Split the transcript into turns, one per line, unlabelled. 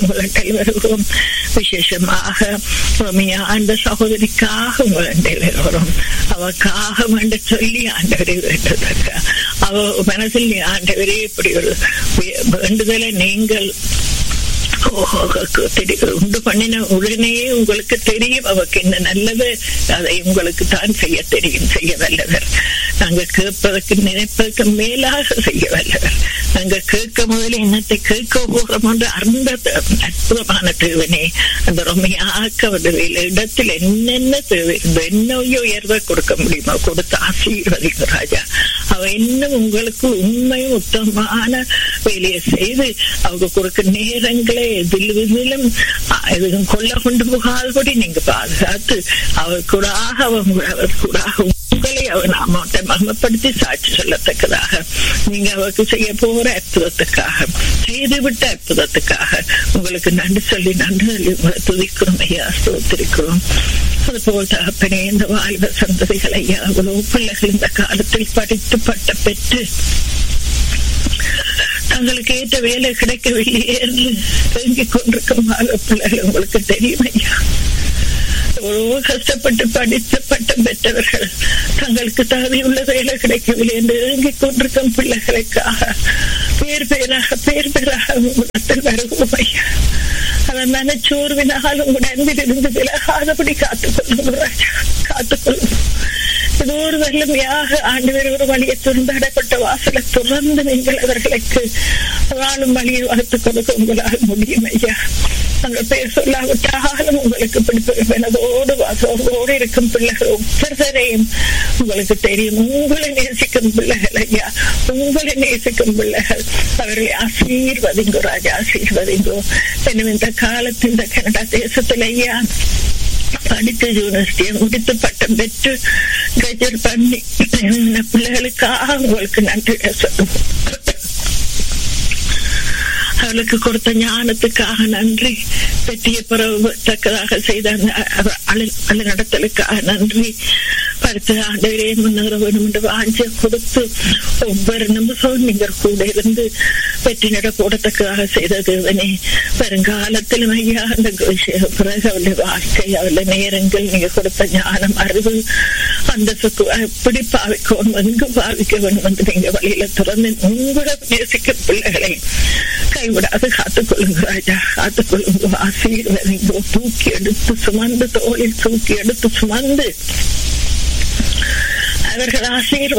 உங்களிடத்தில் வருகிறோம் விசேஷமாக ரோமியா அந்த சகோதரிக்காக உங்களிடத்தில் வருகிறோம் அவக்காக வேண்ட சொல்லி ஆண்டவரை வேண்டதற்க அவ மனசில் ஆண்டவரே இப்படி ஒரு வேண்டுதலை நீங்கள் உண்டு பண்ணின உடனேயே உங்களுக்கு தெரியும் அவருக்கு என்ன நல்லது அதை உங்களுக்கு தான் செய்ய தெரியும் செய்ய வல்லவர் நாங்க கேட்பதற்கு நினைப்பதற்கு மேலாக செய்ய வல்லவர் நாங்க கேட்க முதல்ல என்னத்தை கேட்க போகிறோம் என்று அந்த அற்புதமான தேவனே அந்த ரொமையாக்க வேண்டிய இடத்தில் என்னென்ன தேவை என்னையோ உயர்வை கொடுக்க முடியுமோ கொடுத்து ஆசீர்வதிக்கும் ராஜா அவ இன்னும் உங்களுக்கு உண்மையும் உத்தமமான வேலையை செய்து அவங்க கொடுக்க நேரங்களை எதில் இதிலும் எதுவும் கொள்ள கொண்டு போகாதபடி நீங்க பாதுகாத்து அவர் கூட அவர் கூட உங்களை அவர் நாமத்தை மகமப்படுத்தி சாட்சி சொல்லத்தக்கதாக நீங்க அவருக்கு செய்ய போற அற்புதத்துக்காக செய்துவிட்ட அற்புதத்துக்காக உங்களுக்கு நன்றி சொல்லி நன்றி சொல்லி உங்களை துதிக்கிறோம் ஐயா ஸ்தோத்திரிக்கிறோம் அதுபோல் தகப்பனே இந்த வாழ்வ சந்ததிகள் ஐயா அவ்வளவு பிள்ளைகள் இந்த காலத்தில் படித்து பட்ட பெற்று தங்களுக்கு ஏற்ற வேலை கிடைக்கவில்லையே என்று தேங்கிக் கொண்டிருக்கும் பிள்ளைகள் உங்களுக்கு தெரியும் ஐயா எவ்வளவோ கஷ்டப்பட்டு படித்த பட்டம் பெற்றவர்கள் தங்களுக்கு தகுதியுள்ள வேலை கிடைக்கவில்லை என்று ஏங்கிக் கொண்டிருக்கும் பிள்ளைகளுக்காக பேர் பேராக பேர் பேராக உலகத்தில் வருவோம் ஐயா அதன் மனச்சோர்வினால் உங்கள் அன்பில் இருந்து விலகாதபடி காத்துக்கொள்ளும் ராஜா காத்துக்கொள்ளும் இது ஒரு வல்லமையாக ஆண்டு ஒரு வழியை துறந்தாடப்பட்ட வாசலை துறந்து நீங்கள் அவர்களுக்கு வாழும் வழியை வகுத்துக் கொடுக்க உங்களால் முடியும் ஐயா நாங்கள் பேர் சொல்லாவிட்டாலும் உங்களுக்கு பிடிப்பதோடு வாசோடு இருக்கும் பிள்ளைகள் ஒவ்வொருவரையும் உங்களுக்கு தெரியும் உங்களை நேசிக்கும் பிள்ளைகள் ஐயா உங்களை நேசிக்கும் பிள்ளைகள் அவர்களை ஆசீர்வதிங்கோ ராஜா ஆசீர்வதிங்கோ எனவே இந்த காலத்து இந்த கனடா தேசத்தில் ஐயா படித்து யூனிவர்சிட்டியை முடித்து பட்டம் பெற்று கிராஜுவேட் பண்ணி பிள்ளைகளுக்காக உங்களுக்கு நன்றி அவளுக்கு கொடுத்த ஞானத்துக்காக நன்றி வெற்றிய பெறத்தக்கதாக செய்த நடத்தலுக்காக நன்றி படுத்த ஆண்டவரே முன்னேற வேண்டும் என்று வாஞ்சிய கொடுத்து ஒவ்வொரு நிமிஷமும் நீங்கள் கூட இருந்து வெற்றி நட போடத்தக்கதாக செய்த தேவனே வருங்காலத்திலும் ஐயா அந்த பிறகு அவளுடைய வாழ்க்கை அவளுடைய நேரங்கள் நீங்க கொடுத்த ஞானம் அறிவு அந்த எப்படி பாவிக்கணும் எங்கு பாவிக்க வேண்டும் என்று நீங்க வழியில திறந்து உங்களை நேசிக்க பிள்ளைகளை கைவிடாது காத்துக்கொள்ளுங்க ராஜா காத்துக்கொள்ளுங்க ஆசீர்வதிங்க தூக்கி எடுத்து சுமந்து தோளில் தூக்கி எடுத்து சுமந்து அவர்கள் ஆசீர்வாத